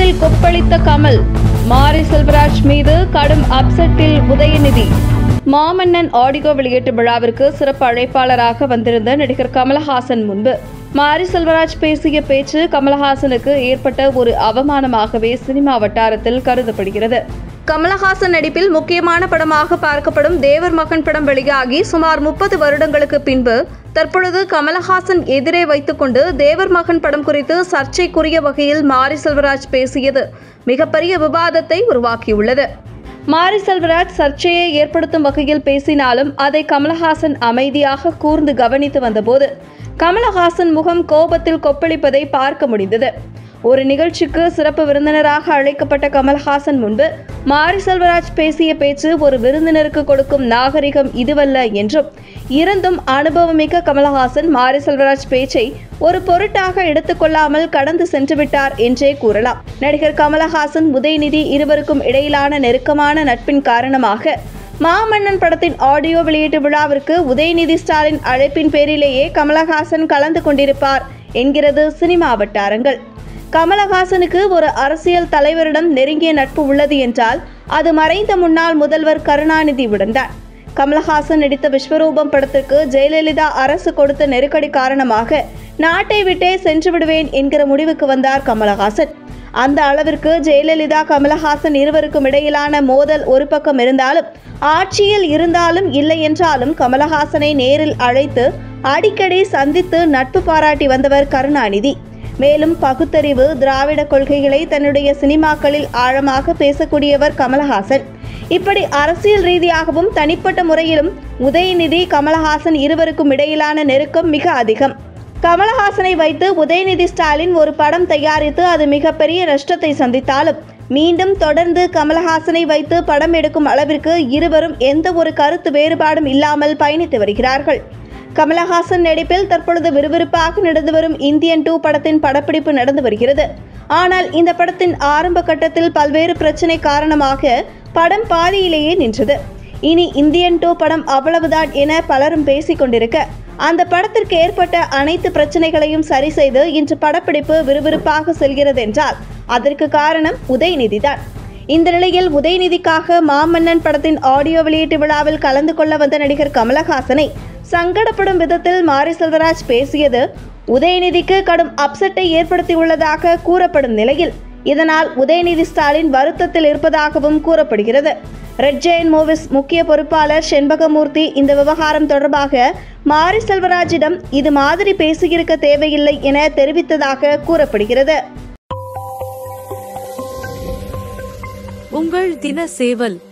கோபத்தில் கொப்பளித்த கமல் மாரி செல்வராஜ் மீது கடும் அப்செட்டில் உதயநிதி மாமன்னன் ஆடியோ வெளியீட்டு விழாவிற்கு சிறப்பு அழைப்பாளராக வந்திருந்த நடிகர் கமலஹாசன் முன்பு மாரி செல்வராஜ் பேசிய பேச்சு கமலஹாசனுக்கு ஏற்பட்ட ஒரு அவமானமாகவே சினிமா வட்டாரத்தில் கருதப்படுகிறது கமலஹாசன் நடிப்பில் முக்கியமான படமாக பார்க்கப்படும் தேவர் மகன் படம் வெளியாகி சுமார் முப்பது வருடங்களுக்கு பின்பு தற்பொழுது கமலஹாசன் எதிரே வைத்துக்கொண்டு தேவர் மகன் படம் குறித்து சர்ச்சைக்குரிய வகையில் மாரி செல்வராஜ் பேசியது மிகப்பெரிய விவாதத்தை உருவாக்கியுள்ளது மாரி செல்வராஜ் சர்ச்சையை ஏற்படுத்தும் வகையில் பேசினாலும் அதை கமலஹாசன் அமைதியாக கூர்ந்து கவனித்து வந்தபோது கமலஹாசன் முகம் கோபத்தில் கொப்பளிப்பதை பார்க்க முடிந்தது ஒரு நிகழ்ச்சிக்கு சிறப்பு விருந்தினராக அழைக்கப்பட்ட கமல்ஹாசன் முன்பு மாரி செல்வராஜ் பேசிய பேச்சு ஒரு விருந்தினருக்கு கொடுக்கும் நாகரிகம் இதுவல்ல என்றும் இருந்தும் அனுபவமிக்க கமலஹாசன் மாரி செல்வராஜ் பேச்சை ஒரு பொருட்டாக எடுத்துக்கொள்ளாமல் கடந்து சென்றுவிட்டார் என்றே கூறலாம் நடிகர் கமலஹாசன் உதயநிதி இருவருக்கும் இடையிலான நெருக்கமான நட்பின் காரணமாக மாமன்னன் படத்தின் ஆடியோ வெளியீட்டு விழாவிற்கு உதயநிதி ஸ்டாலின் அழைப்பின் பேரிலேயே கமலஹாசன் கலந்து கொண்டிருப்பார் என்கிறது சினிமா வட்டாரங்கள் கமலஹாசனுக்கு ஒரு அரசியல் தலைவரிடம் நெருங்கிய நட்பு உள்ளது என்றால் அது மறைந்த முன்னாள் முதல்வர் கருணாநிதியுடன் தான் கமலஹாசன் நடித்த விஸ்வரூபம் படத்திற்கு ஜெயலலிதா அரசு கொடுத்த நெருக்கடி காரணமாக நாட்டை விட்டே சென்று விடுவேன் என்கிற முடிவுக்கு வந்தார் கமலஹாசன் அந்த அளவிற்கு ஜெயலலிதா கமலஹாசன் இருவருக்கும் இடையிலான மோதல் ஒரு பக்கம் இருந்தாலும் ஆட்சியில் இருந்தாலும் இல்லை என்றாலும் கமலஹாசனை நேரில் அழைத்து அடிக்கடி சந்தித்து நட்பு பாராட்டி வந்தவர் கருணாநிதி மேலும் பகுத்தறிவு திராவிட கொள்கைகளை தன்னுடைய சினிமாக்களில் ஆழமாக பேசக்கூடியவர் கமலஹாசன் இப்படி அரசியல் ரீதியாகவும் தனிப்பட்ட முறையிலும் உதயநிதி கமலஹாசன் இருவருக்கும் இடையிலான நெருக்கம் மிக அதிகம் கமலஹாசனை வைத்து உதயநிதி ஸ்டாலின் ஒரு படம் தயாரித்து அது மிகப்பெரிய நஷ்டத்தை சந்தித்தாலும் மீண்டும் தொடர்ந்து கமலஹாசனை வைத்து படம் எடுக்கும் அளவிற்கு இருவரும் எந்த ஒரு கருத்து வேறுபாடும் இல்லாமல் பயணித்து வருகிறார்கள் கமலஹாசன் நடிப்பில் தற்பொழுது விறுவிறுப்பாக நடந்து வரும் இந்தியன் டூ படத்தின் படப்பிடிப்பு நடந்து வருகிறது ஆனால் இந்த படத்தின் ஆரம்ப கட்டத்தில் பல்வேறு பிரச்சனை காரணமாக படம் பாதியிலேயே நின்றது இனி இந்தியன் டூ படம் அவ்வளவுதான் என பலரும் பேசிக் கொண்டிருக்க அந்த படத்திற்கு ஏற்பட்ட அனைத்து பிரச்சனைகளையும் சரி செய்து இன்று படப்பிடிப்பு விறுவிறுப்பாக செல்கிறது என்றால் அதற்கு காரணம் உதயநிதிதான் இந்த நிலையில் உதயநிதிக்காக மாமன்னன் படத்தின் ஆடியோ வெளியீட்டு விழாவில் கலந்து கொள்ள வந்த நடிகர் கமலஹாசனை சங்கடப்படும் விதத்தில் மாரி செல்வராஜ் பேசியது உதயநிதிக்கு கடும் அப்செட்டை ஏற்படுத்தியுள்ளதாக கூறப்படும் நிலையில் இதனால் உதயநிதி ஸ்டாலின் வருத்தத்தில் இருப்பதாகவும் கூறப்படுகிறது ரெட் ஜெயின் மூவிஸ் முக்கிய பொறுப்பாளர் செண்பகமூர்த்தி இந்த விவகாரம் தொடர்பாக மாரி செல்வராஜிடம் இது மாதிரி பேசியிருக்க தேவையில்லை என தெரிவித்ததாக கூறப்படுகிறது உங்கள் தின சேவல்